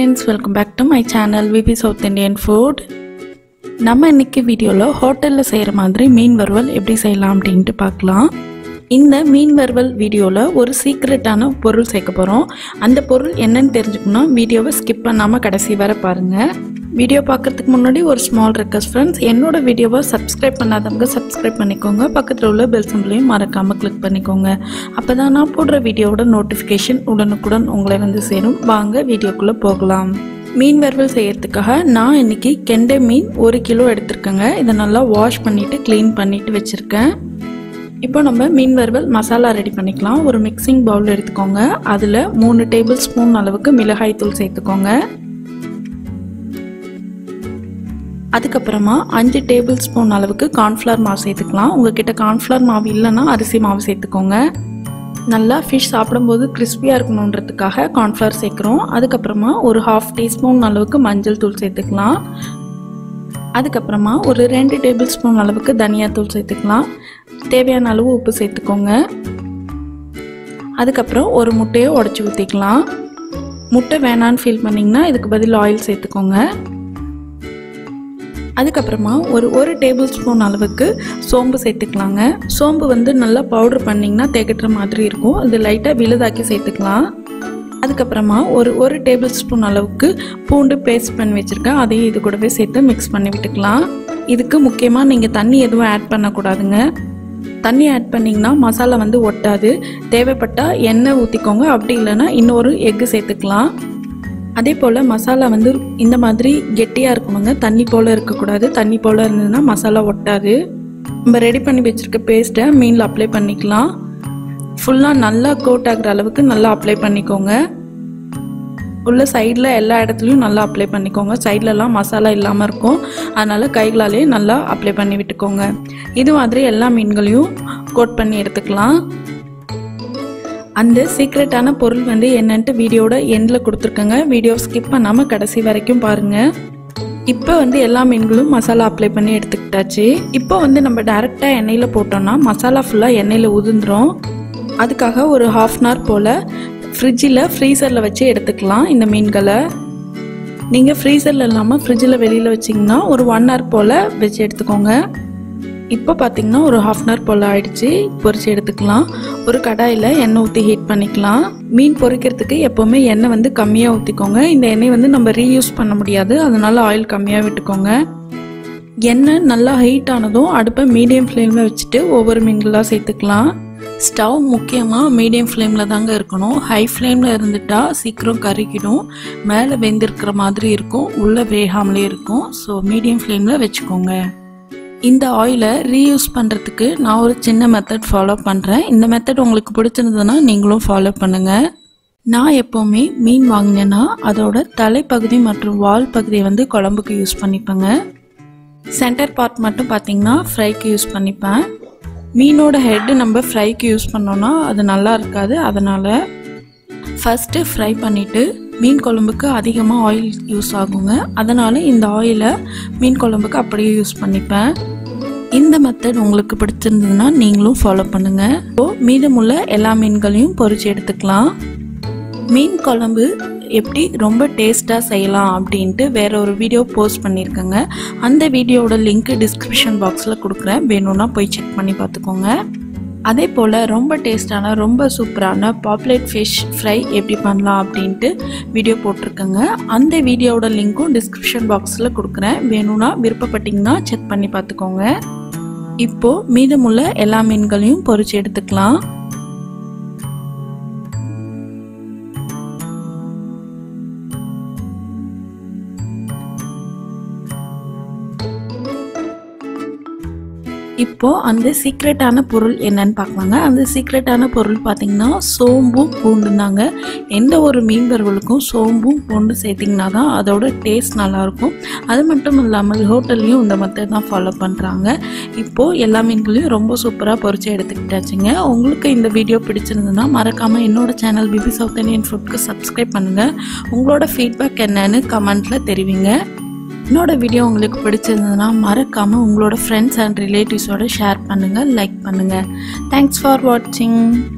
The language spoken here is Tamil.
friends welcome back to my channel VP south Indian food நம்ம இன்னைக்கு வீடியோவில் ஹோட்டலில் செய்கிற மாதிரி மீன் வறுவல் எப்படி செய்யலாம் அப்படின்ட்டு பார்க்கலாம் இந்த மீன் வறுவல் வீடியோவில் ஒரு சீக்ரெட்டான பொருள் சேர்க்க போகிறோம் அந்த பொருள் என்னன்னு தெரிஞ்சுக்கணும் வீடியோவை ஸ்கிப் பண்ணாமல் கடைசி வரை பாருங்கள் வீடியோ பார்க்கறதுக்கு முன்னாடி ஒரு ஸ்மால் ரெக்வஸ்ட் ஃப்ரெண்ட்ஸ் என்னோட வீடியோவை சப்ஸ்கிரைப் பண்ணாதவங்க சப்ஸ்கிரைப் பண்ணிக்கோங்க பக்கத்தில் உள்ள பெல் சிம்பிளையும் மறக்காமல் கிளிக் பண்ணிக்கோங்க அப்போ தான் நான் போடுற வீடியோவோட நோட்டிஃபிகேஷன் உடனுக்குடன் உங்களை வந்து சேரும் வாங்க வீடியோக்குள்ளே போகலாம் மீன் வறுவல் செய்யறதுக்காக நான் இன்னைக்கு கெண்டை மீன் ஒரு கிலோ எடுத்திருக்கேங்க இதை நல்லா வாஷ் பண்ணிவிட்டு க்ளீன் பண்ணிவிட்டு வச்சுருக்கேன் இப்போ நம்ம மீன் வறுவல் மசாலா ரெடி பண்ணிக்கலாம் ஒரு மிக்சிங் பவுல் எடுத்துக்கோங்க அதில் மூணு டேபிள் ஸ்பூன் அளவுக்கு மிளகாய் தூள் சேர்த்துக்கோங்க அதுக்கப்புறமா அஞ்சு டேபிள் ஸ்பூன் அளவுக்கு கார்ன்ஃப்ளவர் மாவு சேர்த்துக்கலாம் உங்ககிட்ட கார்ன்ஃப்ளவர் மாவு இல்லைன்னா அரிசி மாவு சேர்த்துக்கோங்க நல்லா ஃபிஷ் சாப்பிடும்போது கிறிஸ்பியாக இருக்கணுன்றதுக்காக கார்ன்ஃப்ளவர் சேர்க்குறோம் அதுக்கப்புறமா ஒரு ஹாஃப் டீஸ்பூன் அளவுக்கு மஞ்சள் தூள் சேர்த்துக்கலாம் அதுக்கப்புறமா ஒரு ரெண்டு டேபிள் ஸ்பூன் அளவுக்கு தனியாத்தூள் சேர்த்துக்கலாம் தேவையான அளவு உப்பு சேர்த்துக்கோங்க அதுக்கப்புறம் ஒரு முட்டையை உடச்சி ஊற்றிக்கலாம் முட்டை வேணான்னு ஃபீல் பண்ணிங்கன்னா இதுக்கு பதில் ஆயில் சேர்த்துக்கோங்க அதுக்கப்புறமா ஒரு ஒரு டேபிள் ஸ்பூன் அளவுக்கு சோம்பு சேர்த்துக்கலாங்க சோம்பு வந்து நல்லா பவுடர் பண்ணிங்கன்னா திகட்டுற மாதிரி இருக்கும் அது லைட்டாக விழுதாக்கி சேர்த்துக்கலாம் அதுக்கப்புறமா ஒரு ஒரு டேபிள் ஸ்பூன் அளவுக்கு பூண்டு பேஸ்ட் பண்ணி வச்சுருக்கேன் அதையும் இது கூடவே சேர்த்து மிக்ஸ் பண்ணி விட்டுக்கலாம் இதுக்கு முக்கியமாக நீங்கள் தண்ணி எதுவும் ஆட் பண்ணக்கூடாதுங்க தண்ணி ஆட் பண்ணிங்கன்னா மசாலா வந்து ஒட்டாது தேவைப்பட்டால் எண்ணெய் ஊற்றிக்கோங்க அப்படி இல்லைன்னா இன்னொரு எக்கு சேர்த்துக்கலாம் அதே போல் மசாலா வந்து இந்த மாதிரி கெட்டியாக இருக்கணுங்க தண்ணி போல் இருக்கக்கூடாது தண்ணி போல் இருந்ததுன்னா மசாலா ஒட்டாது நம்ம ரெடி பண்ணி வச்சுருக்க பேஸ்ட்டை மீனில் அப்ளை பண்ணிக்கலாம் ஃபுல்லாக நல்லா கோட் ஆகிற அளவுக்கு நல்லா அப்ளை பண்ணிக்கோங்க உள்ள சைடில் எல்லா இடத்துலையும் நல்லா அப்ளை பண்ணிக்கோங்க சைட்லலாம் மசாலா இல்லாமல் இருக்கும் அதனால் கைகளாலே நல்லா அப்ளை பண்ணி விட்டுக்கோங்க இது மாதிரி எல்லா மீன்களையும் கோட் பண்ணி எடுத்துக்கலாம் அந்த சீக்ரெட்டான பொருள் வந்து என்னன்ட்டு வீடியோட எண்டில் கொடுத்துருக்கேங்க வீடியோ ஸ்கிப் பண்ணாமல் கடைசி வரைக்கும் பாருங்கள் இப்போ வந்து எல்லா மீன்களும் மசாலா அப்ளை பண்ணி எடுத்துக்கிட்டாச்சு இப்போ வந்து நம்ம டேரெக்டாக எண்ணெயில் போட்டோம்னா மசாலா ஃபுல்லாக எண்ணெயில் உதிர்ந்துடும் அதுக்காக ஒரு ஹாஃப் அன் ஹவர் போல் ஃப்ரிட்ஜில் ஃப்ரீசரில் வச்சு எடுத்துக்கலாம் இந்த மீன்களை நீங்கள் ஃப்ரீசரில் இல்லாமல் ஃப்ரிட்ஜில் வெளியில் வச்சிங்கன்னா ஒரு ஒன் ஹவர் போல் வச்சு எடுத்துக்கோங்க இப்போ பார்த்தீங்கன்னா ஒரு ஹாஃப் அன் ஹவர் போல் ஆயிடுச்சு பொரிச்சு எடுத்துக்கலாம் ஒரு கடாயில் எண்ணெய் ஊற்றி ஹீட் பண்ணிக்கலாம் மீன் பொரிக்கிறதுக்கு எப்போவுமே எண்ணெய் வந்து கம்மியாக ஊற்றிக்கோங்க இந்த எண்ணெய் வந்து நம்ம ரீயூஸ் பண்ண முடியாது அதனால ஆயில் கம்மியாக விட்டுக்கோங்க எண்ணெய் நல்லா ஹீட் ஆனதும் அடுப்பை மீடியம் ஃப்ளேமில் வச்சுட்டு ஒவ்வொரு மீன்களாக சேர்த்துக்கலாம் ஸ்டவ் முக்கியமாக மீடியம் ஃப்ளேமில் தாங்க இருக்கணும் ஹை ஃப்ளேமில் இருந்துட்டா சீக்கிரம் கருகிடும் மேலே வெந்திருக்கிற மாதிரி இருக்கும் உள்ளே வேகாமலே இருக்கும் ஸோ மீடியம் ஃப்ளேமில் வச்சுக்கோங்க இந்த ஆயிலை ரீயூஸ் பண்ணுறதுக்கு நான் ஒரு சின்ன மெத்தட் ஃபாலோ பண்ணுறேன் இந்த மெத்தட் உங்களுக்கு பிடிச்சிருந்ததுன்னா நீங்களும் ஃபாலோ பண்ணுங்கள் நான் எப்போவுமே மீன் வாங்கினேன்னா அதோட தலைப்பகுதி மற்றும் வால் பகுதியை வந்து குழம்புக்கு யூஸ் பண்ணிப்பேங்க சென்டர் பார்ட் மட்டும் பார்த்தீங்கன்னா ஃப்ரைக்கு யூஸ் பண்ணிப்பேன் மீனோட ஹெட்டு நம்ம ஃப்ரைக்கு யூஸ் பண்ணோன்னா அது நல்லா இருக்காது அதனால் ஃபஸ்ட்டு ஃப்ரை பண்ணிவிட்டு மீன் குழம்புக்கு அதிகமாக ஆயில் யூஸ் ஆகுங்க அதனால் இந்த ஆயிலை மீன் குழம்புக்கு அப்படியே யூஸ் பண்ணிப்பேன் இந்த மெத்தட் உங்களுக்கு பிடிச்சிருந்ததுன்னா நீங்களும் ஃபாலோ பண்ணுங்கள் இப்போ மீதமுள்ள எல்லா மீன்களையும் பொரிச்சு எடுத்துக்கலாம் மீன் குழம்பு எப்படி ரொம்ப டேஸ்ட்டாக செய்யலாம் அப்படின்ட்டு வேற ஒரு வீடியோ போஸ்ட் பண்ணியிருக்கேங்க அந்த வீடியோவோட லிங்க் டிஸ்கிரிப்ஷன் பாக்ஸில் கொடுக்குறேன் வேணும்னா போய் செக் பண்ணி பார்த்துக்கோங்க அதே போல் ரொம்ப டேஸ்டான ரொம்ப சூப்பரான பாப்புலேட் ஃபிஷ் ஃப்ரை எப்படி பண்ணலாம் அப்படின்ட்டு வீடியோ போட்டிருக்கேங்க அந்த வீடியோவோட லிங்க்கும் டிஸ்கிரிப்ஷன் பாக்ஸில் கொடுக்குறேன் வேணும்னா விருப்பப்பட்டீங்கன்னா செக் பண்ணி பார்த்துக்கோங்க இப்போது மீதமுள்ள எல்லா மீன்களையும் பொரிச்சு எடுத்துக்கலாம் இப்போ அந்த சீக்ரெட்டான பொருள் என்னன்னு பார்க்கலாங்க அந்த சீக்ரெட்டான பொருள் பார்த்தீங்கன்னா சோம்பும் பூண்டும் தாங்க எந்த ஒரு மீன் வறுவலுக்கும் சோம்பும் பூண்டு சேர்த்திங்கன்னா தான் அதோட டேஸ்ட் நல்லாயிருக்கும் அது மட்டும் இல்லாமல் ஹோட்டல்லையும் இந்த மெத்தட் தான் ஃபாலோ பண்ணுறாங்க இப்போது எல்லா மீன்களையும் ரொம்ப சூப்பராக பொரிச்சு எடுத்துக்கிட்டாச்சுங்க உங்களுக்கு இந்த வீடியோ பிடிச்சிருந்ததுன்னா மறக்காமல் என்னோட சேனல் பிபி சவுத் இந்தியன் ஃபுட்க்கு சப்ஸ்கிரைப் பண்ணுங்கள் உங்களோட ஃபீட்பேக் என்னன்னு கமெண்ட்டில் தெரிவிங்க என்னோட வீடியோ உங்களுக்கு பிடிச்சிருந்ததுன்னா மறக்காமல் உங்களோட ஃப்ரெண்ட்ஸ் அண்ட் ரிலேட்டிவ்ஸோட ஷேர் பண்ணுங்கள் லைக் பண்ணுங்கள் தேங்க்ஸ் ஃபார் வாட்சிங்